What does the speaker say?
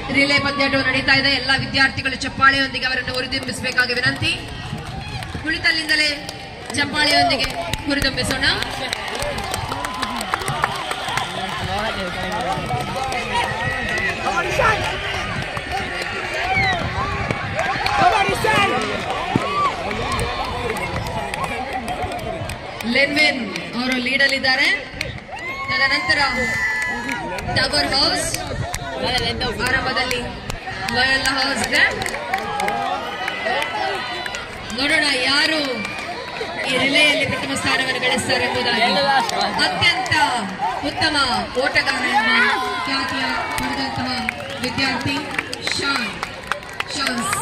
relay ಪಂದ್ಯಾಟವು ನಡೀತಾ ಇದೆ ಎಲ್ಲ ವಿದ್ಯಾರ್ಥಿಗಳು ಚಪ್ಪಾಳೆಯೊಂದಿಗೆ ಅವರನ್ನು ಹುರಿದುಂಬಿಸಬೇಕಾಗಿ ವಿನಂತಿ ಕುಳಿತಲ್ಲಿಂದಲೇ ಚಪ್ಪಾಳೆಯೊಂದಿಗೆ ಹುರಿದುಂಬಿಸೋಣ ಲೆನ್ವೆನ್ ಅವರು ಲೀಡಲ್ಲಿದ್ದಾರೆ ತದನಂತರ ಟವರ್ ಹೌಸ್ ಆರಂಭದಲ್ಲಿ ಲೋಯಲ್ ಹೌಸ್ ಇದೆ ನೋಡೋಣ ಯಾರು ಈ ರಿಲೆಯಲ್ಲಿ ಪ್ರಥಮ ಸ್ಥಾನವನ್ನು ಗಳಿಸ್ತಾರೆ ಎಂಬುದಾಗಿ ಅತ್ಯಂತ ಉತ್ತಮ ಓಟಗಾರ ಎಂಬ ಖ್ಯಾತಿಯ ಪಡೆದಂತಹ ವಿದ್ಯಾರ್ಥಿ ಶಾನ್ ಶಾನ್